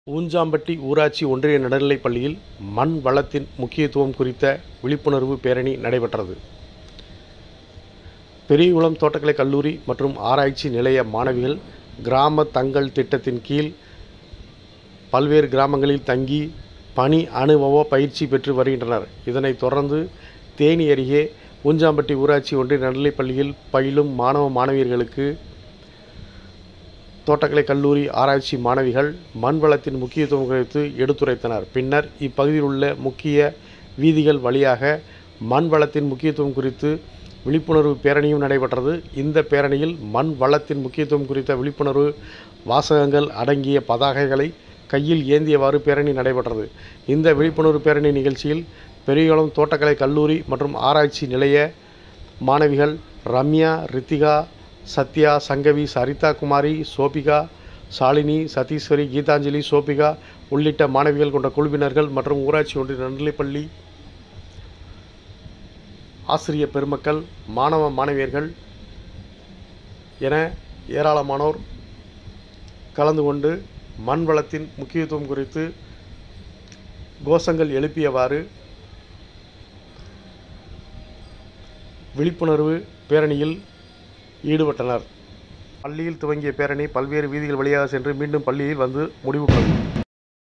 ஊஞ்சாம்பட்டி ஊராட்சி ஒன்றிய நடுநிலைப் பள்ளியில் மண் வளத்தின் முக்கியத்துவம் குறித்த விழிப்புணர்வு பேரணி நடைபெற்றது. பெரியகுளம் தோட்டக்கலை கல்லூரி மற்றும் ஆராய்ச்சி நிலைய மாணவிகள் கிராம தங்கள் திட்டத்தின் கீழ் பல்வேறு கிராமங்களில் தங்கி பணி அனுபவ பயிற்சி பெற்று வருகின்றனர். இதனைத் தொடர்ந்து தேனி அருகே ஊஞ்சாம்பட்டி ஊராட்சி ஒன்றிய நடுநிலைப் பள்ளியில் பயிலும் மாணவ மாணவியர்களுக்கு தோட்டக்கலை கல்லூரி ஆராய்ச்சி மாணவிகள் மண் வளத்தின் முக்கியத்துவம் குறித்து எடுத்துரைத்தனர். பின்னர் இப்பகுதியில் உள்ள முக்கிய வீதிகள் வழியாக மண் வளத்தின் முக்கியத்துவம் குறித்து விழிப்புணர்வு பேரணியும் நடைபெற்றது. இந்த பேரணியில் மண் வளத்தின் முக்கியத்துவம் குறித்த விழிப்புணர்வு வாசகங்கள் அடங்கிய பதாகைகளை கையில் ஏந்தியவாறு பேரணி நடைபெற்றது. இந்த விழிப்புணர்வு பேரணி நிகழ்ச்சியில் பெரியகுளம் தோட்டக்கலை கல்லூரி மற்றும் ஆராய்ச்சி நிலைய மாணவிகள் ரம்யா, ரித்திகா, சத்யா, சங்கவி, சரிதா குமாரி, சோபிகா, ஷாலினி, சதீஸ்வரி, கீதாஞ்சலி, சோபிகா உள்ளிட்ட மாணவிகள் கொண்ட குழுவினர்கள் மற்றும் ஊராட்சி ஒன்றிய நடுநிலைப் பள்ளி ஆசிரிய பெருமக்கள், மாணவ மாணவியர்கள் என ஏராளமானோர் கலந்து கொண்டு மண் வளத்தின் முக்கியத்துவம் குறித்து கோஷங்கள் எழுப்பியவாறு விழிப்புணர்வு பேரணியில் ஈடுபட்டனர். பள்ளியில் துவங்கிய பேரணி பல்வேறு வீதிகள் வழியாக சென்று மீண்டும் பள்ளியில் வந்து முடிவுற்றது.